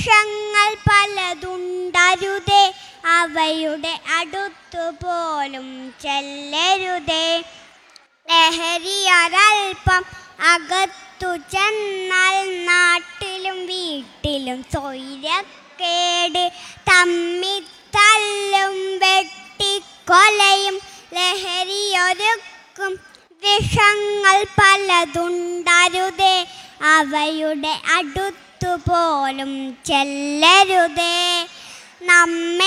വിഷങ്ങൾ പലതുണ്ടരുതേ അവയുടെ അടുത്തു പോലും ചെല്ലരുതേ ലഹരിയൊരൽപ്പം അകത്തു ചെന്നാൽ നാട്ടിലും വീട്ടിലും സ്വൈര്യക്കേട് തമ്മിത്തല്ലും വെട്ടിക്കൊലയും ലഹരിയൊരുക്കും വിഷങ്ങൾ പലതുണ്ടരുതേ അവയുടെ അടുത്തു പോലും ചെല്ലരുതേ നമ്മെ